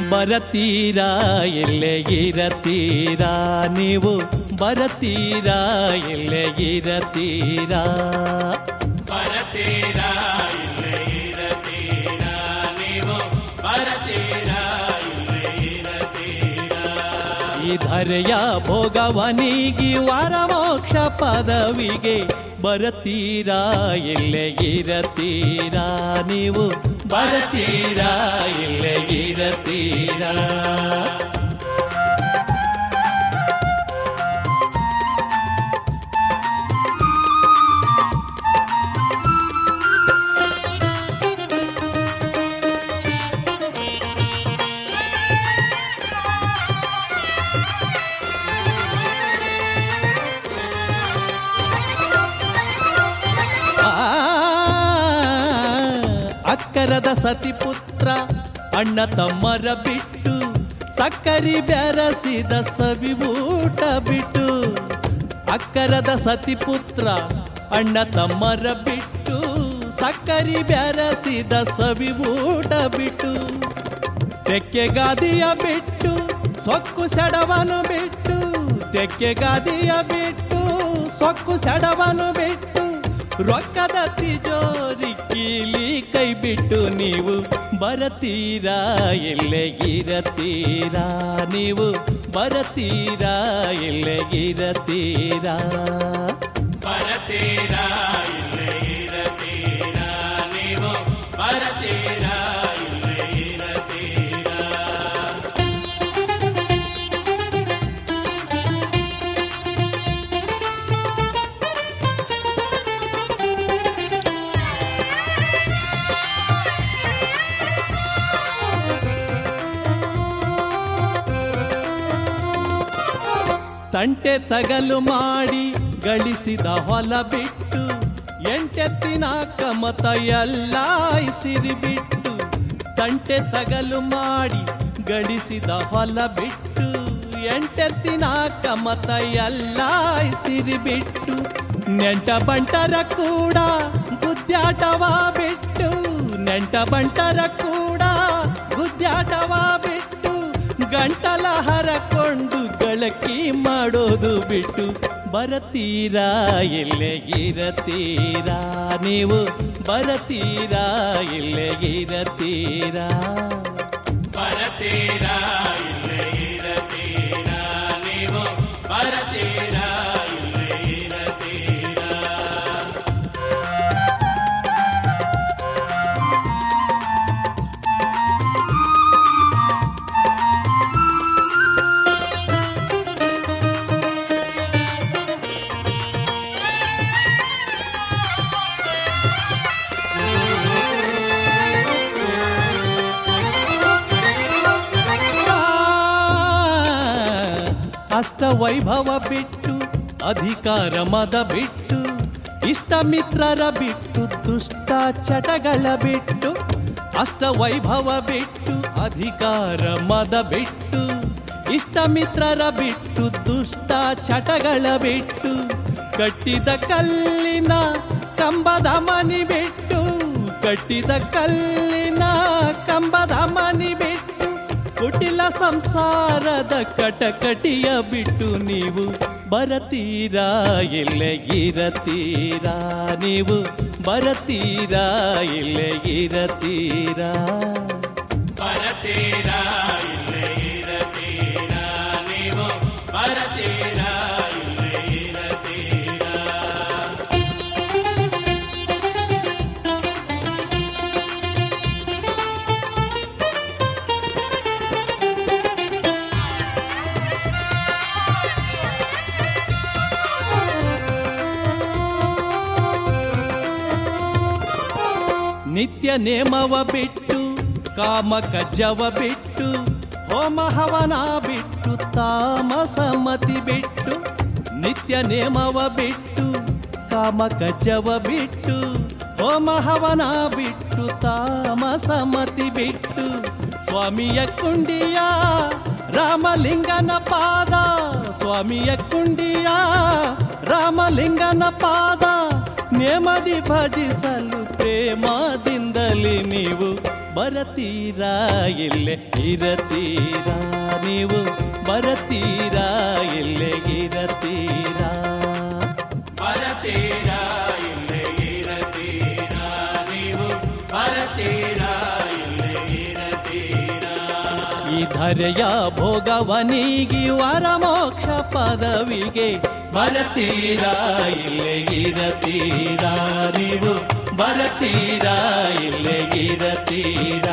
ಬರತೀರಾ ಎಲ್ಲೇ ಇರತೀರಾ ನೀವು ಬರತೀರಾ ಎಲ್ಲೇ ಇರತೀರಾ ಬರತೀರಾ ಇಲ್ಲೇ ಇರತೀರಾ ನೀವು ಬರತೀರಾ ಇಲ್ಲೇ ಇರತೀರಾ ಈ ಧರೆಯ ಭೋಗವನಿಗಿ ವರಮೋಕ್ಷ ಪದವಿಗೆ ಬರತೀರಾ ಎಲ್ಲೇ ಇರತೀರಾ ನೀವು ಬರತೀರಾ ಎಲ್ಲೇ ಇರತೀರಾ ಆ, ಅಕ್ಕರದ ಸತಿಪುತ್ರ ಅಣ್ಣ ತಮ್ಮರ ಬಿಟ್ಟು ಸಕ್ಕರಿ ಬೆರಸಿದ ಸವಿ ಊಟ ಬಿಟ್ಟು ಅಕ್ಕರದ ಸತಿಪುತ್ರ ಅಣ್ಣ ತಮ್ಮರ ಬಿಟ್ಟು ಸಕ್ಕರಿ ಬೆರಸಿದ ಸವಿ ಊಟ ಬಿಟ್ಟು ತೆಕ್ಕೆಗಾದಿಯ ಬಿಟ್ಟು ಸೊಕ್ಕು ಸೆಡವನು ಬಿಟ್ಟು ತೆಕ್ಕೆಗಾದಿಯ ಬಿಟ್ಟು ಸೊಕ್ಕು ಸೆಡವನು ಬಿಟ್ಟು ರೊಕ್ಕದ ತಿಜೋರಿ ಕೀಲಿ ಕೈ ಬಿಟ್ಟು ನೀವು ಬರತೀರಾ ಎಲ್ಲೇ ಇರತೀರಾ ನೀವು ಬರತೀರಾ ಎಲ್ಲೇ ಇರತೀರಾ ಬರತೀರಾ ಇಲ್ಲೇ ಇರತೀರಾ ನೀವು ಬರತೀರಾ ಇಲ್ಲೇ ಇರತೀರಾ ತಂಟೆ ತಗಲು ಮಾಡಿ ಗಳಿಸಿದ ಹೊಲ ಬಿಟ್ಟು ಎಂಟೆತ್ತಿನ ಕಮತ ಎಲ್ಲ ಸಿರಿ ಬಿಟ್ಟು ತಂಟೆ ತಗಲು ಮಾಡಿ ಗಳಿಸಿದ ಹೊಲ ಬಿಟ್ಟು ಎಂಟೆತ್ತಿನ ಕಮತ ಎಲ್ಲ ಸಿರಿ ಬಿಟ್ಟು ನೆಂಟ ಬಂಟರ ಕೂಡ ಗುದ್ಯಾಟವ ಬಿಟ್ಟು ನೆಂಟ ಬಂಟರ ಕೂಡ ಗುದ್ಯಾಟವ ಬಿಟ್ಟು ಗಂಟಲ ಹರಕೊಂಡು ಗಳಕಿ ಮಾಡೋದು ಬಿಟ್ಟು ಬರತೀರಾ ಎಲ್ಲೇ ಇರತೀರಾ ನೀವು ಬರತೀರಾ ಎಲ್ಲೇ ಇರತೀರಾ ಬರತೀರಾ ಇಲ್ಲೇ ಇರತೀರಾ ನೀವು ಬರತೀರಾ ಇಲ್ಲೇ ಇರತೀರಾ ಅಷ್ಟ ವೈಭವ ಬಿಟ್ಟು ಅಧಿಕಾರ ಮದ ಬಿಟ್ಟು ಇಷ್ಟ ಮಿತ್ರರ ಬಿಟ್ಟು ದುಷ್ಟ ಚಟಗಳ ಬಿಟ್ಟು ಅಷ್ಟ ವೈಭವ ಬಿಟ್ಟು ಅಧಿಕಾರ ಮದ ಬಿಟ್ಟು ಇಷ್ಟ ಮಿತ್ರರ ಬಿಟ್ಟು ದುಷ್ಟ ಚಟಗಳ ಬಿಟ್ಟು ಕಟ್ಟಿದ ಕಲ್ಲಿನ ಕಂಬದ ಮನಿ ಬಿಟ್ಟು ಕಟ್ಟಿದ ಕಲ್ಲಿನ ಕಂಬದ ಮನಿ ಬಿಟ್ಟು ಕುಟಿಲ ಸಂಸಾರದ ಕಟಕಟಿಯ ಬಿಟ್ಟು ನೀವು ಬರತೀರಾ ಎಲ್ಲೇ ಇರತೀರಾ ನೀವು ಬರತೀರಾ ಎಲ್ಲೇ ಇರತೀರಾ ಬರತೀರಾ ಇಲ್ಲೇ ಇರತೀರಾ ನೀವು ಬರತೀರಾ ಇಲ್ಲೇ ಇರತೀರಾ ನಿತ್ಯ ನೇಮವ ಬಿಟ್ಟು ಕಾಮ ಕಜ್ಜವ ಬಿಟ್ಟು ಹೋಮ ಹವನ ಬಿಟ್ಟು ತಾಮಸ ಮತಿ ಬಿಟ್ಟು ನಿತ್ಯ ನೇಮವ ಬಿಟ್ಟು ಕಾಮ ಕಜ್ಜವ ಬಿಟ್ಟು ಹೋಮ ಹವನ ಬಿಟ್ಟು ತಾಮಸ ಮತಿ ಬಿಟ್ಟು ಸ್ವಾಮಿಯ ಕುಂಡಿಯ ರಾಮಲಿಂಗನ ಪಾದ ಸ್ವಾಮಿಯ ಕುಂಡಿಯ ರಾಮಲಿಂಗನ ಪಾದ ನೇಮದಿ ಭಜಿಸಲು ಪ್ರೇಮದಿಂದಲೇ ನೀವು ಬರತೀರಾ ಇಲ್ಲೇ ಇರತೀರಾ ನೀವು ಬರತೀರಾ ಇಲ್ಲೇ ಇರತೀರಾ ಬರತೀರಾ ಇಲ್ಲೇ ಇರತೀರಾ ನೀವು ಬರತೀರಾ ಇಲ್ಲೇ ಇರತೀರಾ ಈ ಧರೆಯ ಭೋಗವನಿಗಿ ವರ ಮೋಕ್ಷ ಪದವಿಗೆ ಬರತೀರಾ ಇಲ್ಲೇ ಇರತೀರಾ ನೀವು ಬರತೀರಾ ಇಲ್ಲೇ ಇರತೀರಾ